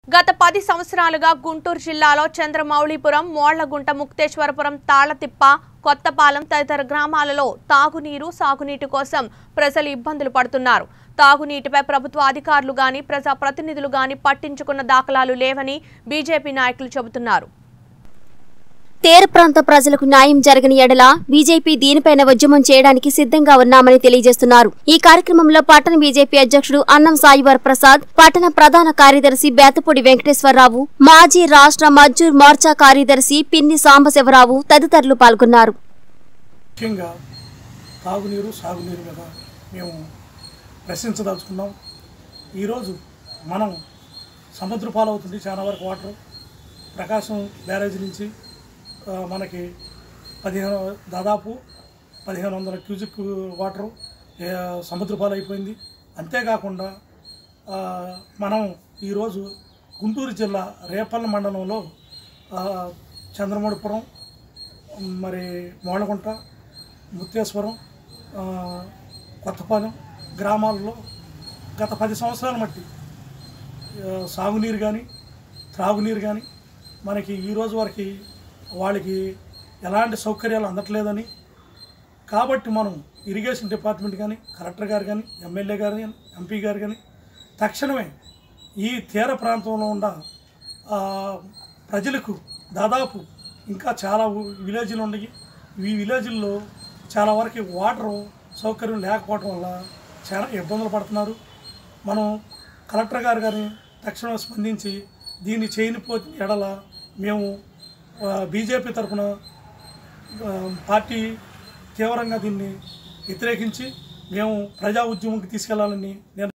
గత పది సంవత్సరాలుగా గుంటూరు జిల్లాలో చంద్రమౌళిపురం మోళ్లగుంట ముక్తేశ్వరపురం తాళ్లతిప్ప కొత్తపాలెం తదితర గ్రామాలలో తాగునీరు సాగునీటి కోసం ప్రజలు ఇబ్బందులు పడుతున్నారు తాగునీటిపై ప్రభుత్వ అధికారులు గాని ప్రజాప్రతినిధులు గాని పట్టించుకున్న దాఖలాలు లేవని బీజేపీ నాయకులు చెబుతున్నారు తీర ప్రాంత ప్రజలకు న్యాయం జరగని ఎడల బీజేపీ దీనిపైన ఉద్యమం చేయడానికి సిద్ధంగా ఉన్నామని తెలియజేస్తున్నారు ఈ కార్యక్రమంలో పట్టణ బీజేపీ అధ్యక్షుడు అన్నం సాయివర్ ప్రసాద్ పట్టణ ప్రధాన కార్యదర్శి బేతపూడి వెంకటేశ్వరరావు మాజీ రాష్ట్ర మజ్జూర్ మోర్చా కార్యదర్శి పిన్ని సాంబశివరావు తదితరులు పాల్గొన్నారు ముఖ్యంగా తాగునీరు సాగునీరు మీద మేము ప్రశ్నించదలుచుకున్నాం ఈరోజు మనం సముద్ర పాలవుతుంది చాలా వరకు వాటర్ ప్రకాశం బ్యారేజ్ నుంచి ఆ, మనకి పదిహేను దాదాపు పదిహేను వందల క్యూజిక్ వాటరు ఏ, సముద్ర పాలైపోయింది అంతేకాకుండా ఆ, మనం ఈరోజు గుంటూరు జిల్లా రేపల్ల మండలంలో ఆ, చంద్రమౌళిపురం మరి మోళ్ళగుంట ముత్తేశ్వరం ఆ, కొత్తపాలెం గ్రామాల్లో గత పది సంవత్సరాల మట్టి ఆ, సాగునీరు కానీ త్రాగునీరు కానీ మనకి ఈ రోజు వరకు వాళ్ళకి ఎలాంటి సౌకర్యాలు అందట్లేదని కాబట్టి మనం ఇరిగేషన్ డిపార్ట్మెంట్ కానీ కలెక్టర్ గారు కానీ ఎమ్మెల్యే గారు కానీ ఎంపీ గారు కానీ తక్షణమే ఈ తీర ప్రాంతంలో ఉన్న ఆ, ప్రజలకు దాదాపు ఇంకా చాలా ఊ- విలేజ్లు ఉన్నాయి ఈ విలేజ్ల్లో చాలా వరకు వాటర్ సౌకర్యం లేకపోవడం వల్ల చాలా ఇబ్బందులు పడుతున్నారు మనం కలెక్టర్ గారు కానీ తక్షణం స్పందించి దీన్ని చేయనిపోతే ఎడల మేము బీజేపీ తరఫున పార్టీ తీవ్రంగా దీన్ని వ్యతిరేకించి మేము ప్రజా ఉద్యమంకి తీసుకెళ్లాలని నేను